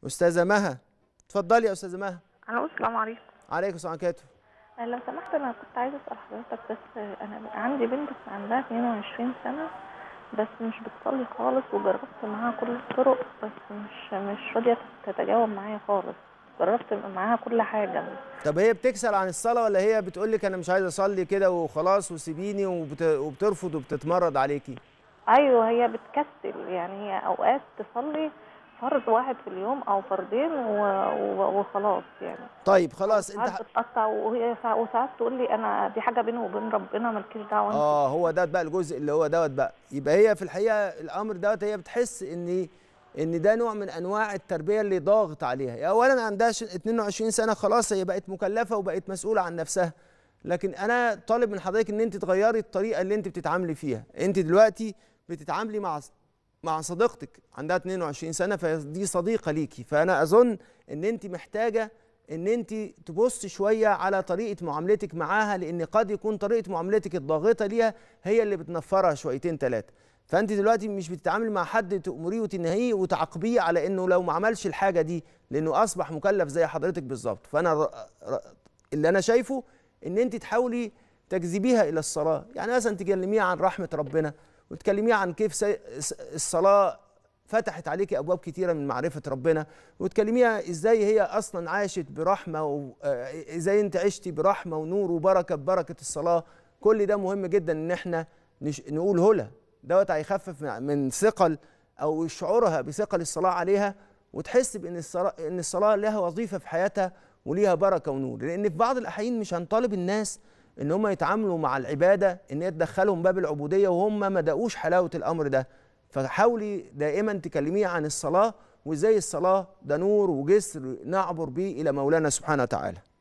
استاذه مها اتفضلي يا استاذه مها الو السلام عليكم عليكم السلام عليكم آه، لو سمحت انا كنت عايزه اسال حضرتك بس آه، انا عندي بنت عندها 22 سنه بس مش بتصلي خالص وجربت معاها كل الطرق بس مش مش راضيه تتجاوب معايا خالص جربت معاها كل حاجه طب هي بتكسل عن الصلاه ولا هي بتقول لك انا مش عايزه اصلي كده وخلاص وسيبيني وبت... وبترفض وبتتمرد عليكي ايوه هي بتكسل يعني هي اوقات تصلي فرض واحد في اليوم او فردين و... و... وخلاص يعني طيب خلاص انت ساعات ح... بتقطع وهي سا- وساعات تقول لي انا دي حاجه بيني وبين ربنا مالكيش دعوه انت اه هو ده بقى الجزء اللي هو دوت بقى يبقى هي في الحقيقه الامر دوت هي بتحس ان ان ده نوع من انواع التربيه اللي ضاغط عليها اولا عندها ش- 22 سنه خلاص هي بقت مكلفه وبقت مسؤوله عن نفسها لكن انا طالب من حضرتك ان انت تغيري الطريقه اللي انت بتتعاملي فيها انت دلوقتي بتتعاملي مع مع صديقتك عندها 22 سنه فدي صديقه ليكي فانا اظن ان انت محتاجه ان انت تبص شويه على طريقه معاملتك معاها لان قد يكون طريقه معاملتك الضاغطه ليها هي اللي بتنفرها شويتين ثلاثه فانت دلوقتي مش بتتعاملي مع حد تأمريه وتنهيه وتعاقبيه على انه لو ما عملش الحاجه دي لانه اصبح مكلف زي حضرتك بالظبط فانا ر- ر- اللي انا شايفه ان انت تحاولي تجذبيها الى الصلاه يعني مثلا تكلميها عن رحمه ربنا وتكلميها عن كيف سي- الصلاه فتحت عليكي ابواب كتيره من معرفه ربنا وتكلميها ازاي هي اصلا عاشت برحمه وازاي انت عشتي برحمه ونور وبركه ببركه الصلاه كل ده مهم جدا ان احنا نش... نقول هلا دوت هيخفف من- من ثقل او شعورها بثقل الصلاه عليها وتحس بان الصلاه ان الصلاه لها وظيفه في حياتها وليها بركه ونور لان في بعض الاحيان مش هنطالب الناس ان هم يتعاملوا مع العباده ان هي تدخلهم باب العبوديه وهم ما دقوش حلاوه الامر ده فحاولي دائما تكلميه عن الصلاه وازاي الصلاه ده نور وجسر نعبر بيه الى مولانا سبحانه وتعالى